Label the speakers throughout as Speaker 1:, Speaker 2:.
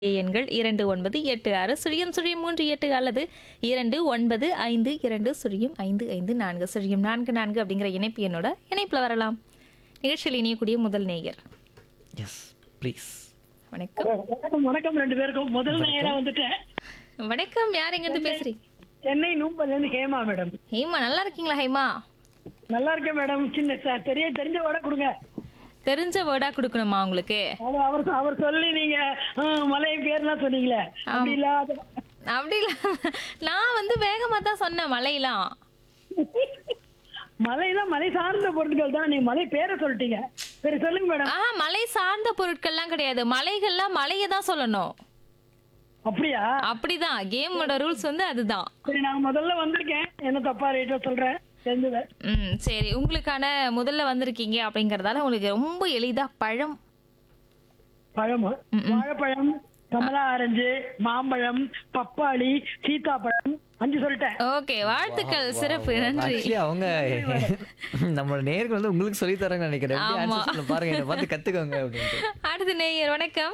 Speaker 1: எண்கள் இரண்டு ஒன்பது எட்டு ஆறு சுழியம் சுழியம் மூன்று எட்டு அல்லது இரண்டு ஒன்பது ஐந்து இரண்டு சுழியம் ஐந்து ஐந்து நான்கு சுழியம் நான்கு நான்கு அப்படிங்கிற இணைப்பு எண்ணோட இணைப்பில் வரலாம் நிகழ்ச்சியில் இணையக்கூடிய முதல் நேயர்
Speaker 2: எஸ் ப்ளீஸ்
Speaker 1: வணக்கம்
Speaker 3: வணக்கம் வணக்கம் ரெண்டு பேருக்கும் முதல் நேரா வந்துட்டேன்
Speaker 1: வணக்கம் யார் எங்கிருந்து பேசுறீங்க
Speaker 3: சென்னை நூம்பல்ல இருந்து ஹேமா மேடம்
Speaker 1: ஹேமா நல்லா இருக்கீங்களா ஹேமா
Speaker 3: நல்லா இருக்கேன் மேடம் சின்ன சார் தெரிய தெரிஞ்ச வட கொடுங்க
Speaker 1: தெரிஞ்ச வேர்டா கொடுக்கணுமா உங்களுக்கு
Speaker 3: அது அவர் அவர் சொல்லி நீங்க ஹம், மலை பேர்லாம் சொன்னீங்களே அப்படி இல்லாத
Speaker 1: அப்படி இல்ல நான் வந்து வேகமா தான் சொன்னேன் மலையெல்லாம்
Speaker 3: மலைதான் மலை சார்ந்த பொருட்கள் தான் நீங்க மலை பேரை சொல்லிட்டீங்க சரி சொல்லுங்க மேடம்
Speaker 1: ஆ மலை சார்ந்த பொருட்கள்லாம் கிடையாது மலைகள்லாம் மலையை தான் சொல்லணும்
Speaker 3: அப்படியா
Speaker 1: அப்படிதான் கேமோட ரூல்ஸ் வந்து அதுதான்
Speaker 3: சரி நான் முதல்ல வந்திருக்கேன் என்ன தப்பா ரேட்டா சொல்றேன் தெரிஞ்சத
Speaker 1: ம் சரி உங்களுக்கான முதல்ல வந்திருக்கீங்க அப்படிங்கறதால உங்களுக்கு ரொம்ப எளிதா பழம்
Speaker 3: பழமா வாழைப்பழம் கமலா ஆரஞ்சு மாம்பழம் பப்பாளி சீத்தாப்பழம் அஞ்சு சொல்லிட்டேன்
Speaker 1: ஓகே வாழ்த்துக்கள் சிறப்பு நன்றி
Speaker 2: ஆக்சுவலி அவங்க நம்மளோட நேருக்கு வந்து உங்களுக்கு சொல்லி தராங்கன்னு நினைக்கிறேன் எப்படி
Speaker 1: ஆமா.
Speaker 2: answer சொல்ல பாருங்க என்ன பார்த்து கத்துக்கோங்க அப்படின்ட்டு
Speaker 1: அடுத்த நேயர் வணக்கம்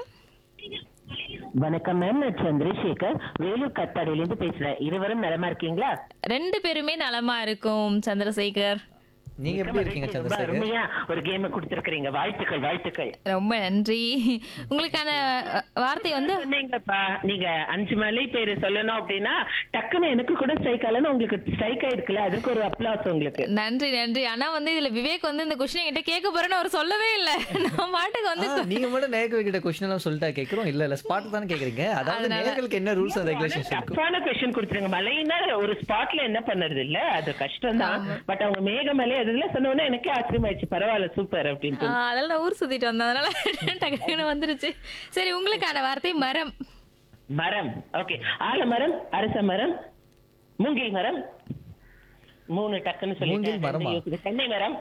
Speaker 4: வணக்கம் மேம் நான் சந்திரசேகர் வேலூர் கத்தாடியிலிருந்து பேசுறேன் இருவரும் நலமா இருக்கீங்களா
Speaker 1: ரெண்டு பேருமே நலமா இருக்கும் சந்திரசேகர்
Speaker 2: நீங்க எப்படி இருக்கீங்க
Speaker 4: ரொம்ப
Speaker 2: சந்திரசேகர்
Speaker 4: அருமையா ஒரு கேம் கொடுத்திருக்கிறீங்க வாழ்த்துக்கள் வாழ்த்துக்கள்
Speaker 1: ரொம்ப நன்றி உங்களுக்கான அ, வார்த்தை வந்து
Speaker 4: சொன்னீங்கப்பா நீங்க அஞ்சு மலை பேரு சொல்லணும் அப்படின்னா டக்குன்னு எனக்கு கூட ஸ்ட்ரைக் ஆகலன்னு உங்களுக்கு ஸ்ட்ரைக் ஆயிருக்குல்ல அதுக்கு ஒரு அப்ளாஸ் உங்களுக்கு
Speaker 1: நன்றி நன்றி ஆனா வந்து இதுல விவேக் வந்து இந்த கொஸ்டின் என்கிட்ட கேட்க போறேன்னு அவர் சொல்லவே இல்ல நான் பாட்டுக்கு வந்து
Speaker 2: ஆ, நீங்க மட்டும் நேர்கள் கிட்ட கொஸ்டின் எல்லாம் சொல்லிட்டா கேக்குறோம் இல்ல இல்ல ஸ்பாட் தானே கேக்குறீங்க அதாவது நேர்களுக்கு என்ன ரூல்ஸ் அண்ட் ரெகுலேஷன்ஸ் இருக்கும்
Speaker 4: தப்பான கொஸ்டின் கொடுத்துருங்க மலைன்னா ஒரு ஸ்பாட்ல என்ன பண்ணறது இல்ல அது கஷ்டம் தான் பட் அவங்க மேகமலை அதுல சொன்ன உடனே எனக்கே ஆச்சரியமாயிடுச்சு பரவாயில்ல சூப்பர் அப்படின்ட்டு
Speaker 1: ஆ, அதெல்லாம் நான் ஊர் சுத்திட்டு வந்தேன் அதனால டக்குன்னு வந்துருச்சு சரி உங்களுக்கான வார்த்தை மரம்
Speaker 4: மரம் ஓகே ஆலமரம் அரச மரம் மூங்கில் மரம் மூணு டக்குன்னு
Speaker 2: மூங்கில் மரமா?
Speaker 4: சொல்லி தென்னை மரம்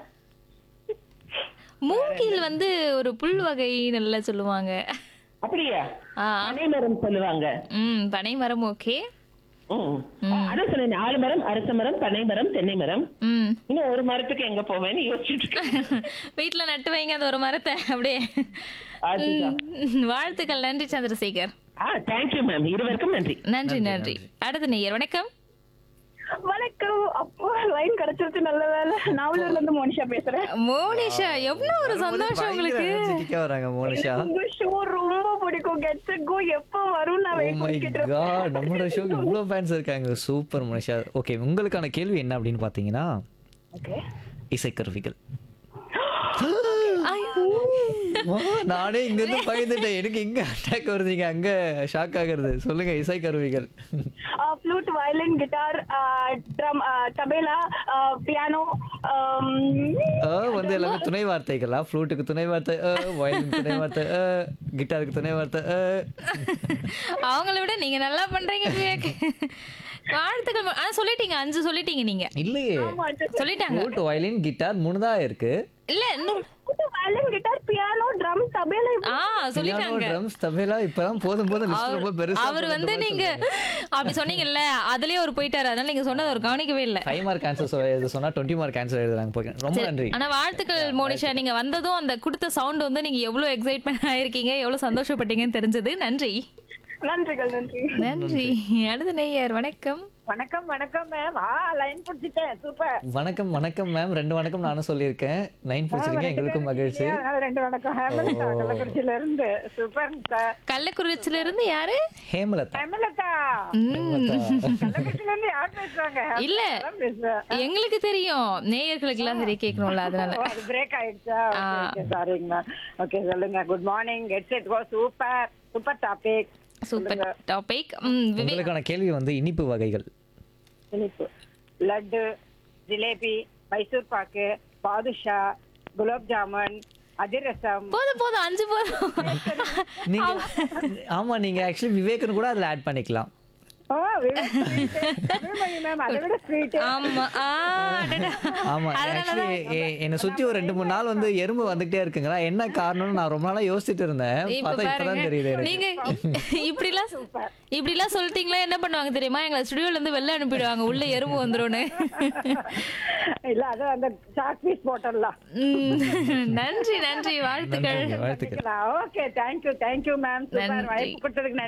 Speaker 1: மூங்கில் வந்து ஒரு புல் வகை நல்லா சொல்லுவாங்க
Speaker 4: அப்படியா
Speaker 1: ஆ
Speaker 4: பனை மரம் சொல்லுவாங்க
Speaker 1: ம் பனை மரம் ஓகே
Speaker 4: ம். அதான் சொன்னேன் ஆலமரம் அரச மரம் பனை மரம் தென்னை மரம்
Speaker 1: ம்
Speaker 4: இன்னும் ஒரு மரத்துக்கு எங்க போவேன்னு யோசிச்சுட்டு இருக்கேன்
Speaker 1: வீட்ல நட்டு வைங்க அந்த ஒரு மரத்தை அப்படியே
Speaker 4: அதுதான்.
Speaker 1: ம், வாழ்த்துக்கள் நன்றி சந்திரசேகர்
Speaker 4: ஆ தேங்க்யூ மேம் இருவருக்கும் நன்றி
Speaker 1: நன்றி நன்றி அடுத்த நேயர் வணக்கம்
Speaker 5: வணக்கம் அப்போ லைன் கிடைச்சிருச்சு நல்ல வேலை நாவலூர்ல இருந்து மோனிஷா பேசுறேன்
Speaker 1: மோனிஷா எவ்வளவு ஒரு சந்தோஷம் உங்களுக்கு
Speaker 2: எனர்ஜெட்டிக்கா வராங்க மோனிஷா
Speaker 5: உங்க ஷோ ரொம்ப பிடிக்கும் கெட்ஸ் கோ எப்ப வரும் நான்
Speaker 2: ஓ
Speaker 5: வெயிட்
Speaker 2: மை
Speaker 5: பண்ணிட்டு இருக்கேன்
Speaker 2: காட் நம்மளோட ஷோக்கு இவ்வளவு ஃபேன்ஸ் இருக்காங்க சூப்பர் மோனிஷா ஓகே உங்களுக்கான கேள்வி என்ன அப்படின்னு பாத்தீங்கன்னா
Speaker 5: ஓகே
Speaker 2: இசைக்கருவிகள்
Speaker 1: ஐயோ.
Speaker 2: ஆ, நானே இங்க இருந்து பயந்துட்டேன் எனக்கு இங்க அட்டாக் வருதுங்க அங்க ஷாக் ஆகுறது சொல்லுங்க இசைக்கருவிகள்
Speaker 5: flute violin guitar drum tabla piano
Speaker 2: ஆ, வந்து எல்லாமே துணை வார்த்தைகளா ஃப்ளூட்டுக்கு துணை வார்த்தை வயலின் துணை வார்த்தை அ, கிட்டாருக்கு துணை வார்த்தை அ.
Speaker 1: அவங்கள விட நீங்க நல்லா பண்றீங்க விவேக் வாழ்த்துக்கள் மோ- ஆ சொல்லிட்டீங்க அஞ்சு சொல்லிட்டீங்க நீங்க
Speaker 2: இல்லையே
Speaker 1: சொல்லிட்டாங்க
Speaker 2: ஃப்ளூட் வயலின் கிட்டார் மூணு தான் இருக்கு
Speaker 1: இல்ல இன்னும்
Speaker 5: violin guitar piano drum tabla
Speaker 1: ஆ சொல்லிட்டாங்க
Speaker 2: ட்ரம்ஸ் தபேலா இப்பதான் போதும் போதும் லிஸ்ட் ரொம்ப பெருசா
Speaker 1: அவர் வந்து நீங்க அப்படி சொன்னீங்கல்ல அதுலயே அவர் போயிட்டாரு அதனால நீங்க சொன்னது அவர் கவனிக்கவே இல்ல
Speaker 2: ஃபைவ் மார்க் ஆன்சர் எழுத சொன்னா டுவெண்ட்டி மார்க் ஆன்சர் எழுதுறாங்க போய் ரொம்ப நன்றி
Speaker 1: ஆனா வாழ்த்துக்கள் மோனிஷா நீங்க வந்ததும் அந்த கொடுத்த சவுண்ட் வந்து நீங்க எவ்வளவு எக்ஸைட்மெண்ட் ஆயிருக்கீங்க எவ்வளவு சந்தோஷப்பட்டீங்கன்னு தெரிஞ்சது நன்றி
Speaker 5: நன்றிகள் நன்றி
Speaker 1: நன்றி அடுத்த நேயர் வணக்கம்
Speaker 6: வணக்கம் வணக்கம் மேம் ஆ லைன் பிடிச்சிட்டேன் சூப்பர்
Speaker 2: வணக்கம் வணக்கம் மேம் ரெண்டு வணக்கம் நானும் சொல்லியிருக்கேன் நைன் பிடிச்சிருக்கேன் எங்களுக்கும் மகிழ்ச்சி
Speaker 6: அதனால ரெண்டு வணக்கம் ஹேமலதா கள்ளக்குறிச்சியில இருந்து சூப்பர் சார்
Speaker 1: கள்ளக்குறிச்சில இருந்து யாரு
Speaker 2: ஹேமலதா
Speaker 6: ஹேமலதா கள்ளக்குறிச்சியில இருந்து யார் பேசுறாங்க
Speaker 1: இல்ல
Speaker 6: ஹேமலதா பேசுறேன்
Speaker 1: எங்களுக்கு தெரியும் நேயர்களுக்கு எல்லாம் சரி கேட்கணும்ல அதனால
Speaker 6: ஓ, அது பிரேக் ஆயிடுச்சா சாரிங்க மேம் ஓகே சொல்லுங்க good morning get set go super super topic
Speaker 1: super topic Vivek
Speaker 2: உங்களுக்கான கேள்வி வந்து இனிப்பு வகைகள்
Speaker 6: இனிப்பு லட்டு ஜிலேபி மைசூர் பாக்கு பாதுஷா குலாப் ஜாமுன் அதிரசம்
Speaker 1: போதும் போதும் அஞ்சு போதும்
Speaker 2: நீங்க ஆமா நீங்க ஆக்சுவலி விவேக்னு கூட அதுல ஆட் பண்ணிக்கலாம்
Speaker 6: ஓ மேம் அதை விட ஸ்வீட்
Speaker 1: ஆமா ஆ, அடடா.
Speaker 2: ஆமா
Speaker 1: அதனாலதான்
Speaker 2: ஆக்சுவலி என்னை சுத்தி ஒரு ரெண்டு மூணு நாள் வந்து எறும்பு வந்துகிட்டே இருக்குங்களா என்ன காரணம்னு நான் ரொம்ப நாளா யோசிச்சுட்டு இருந்தேன்
Speaker 1: இப்ப
Speaker 2: பார்த்தா இப்பதான்
Speaker 1: பாருங்க
Speaker 2: தெரியுது எனக்கு
Speaker 1: நீங்க இப்படிலாம் இப்படிலாம் சொல்லிட்டீங்களா என்ன பண்ணுவாங்க தெரியுமா எங்களை ஸ்டுடியோல இருந்து வெளில அனுப்பிடுவாங்க உள்ள எறும்பு வந்துரும்னு
Speaker 6: இல்ல அது அந்த சாக் பீஸ் போட்டுடலாம்
Speaker 1: ம், நன்றி நன்றி வாழ்த்துக்கள்
Speaker 2: நன்றிங்க, வாழ்த்துக்கள்
Speaker 6: okay thank you thank you ma'am super
Speaker 1: நன்றி.
Speaker 6: வாய்ப்பு கொடுத்ததுக்கு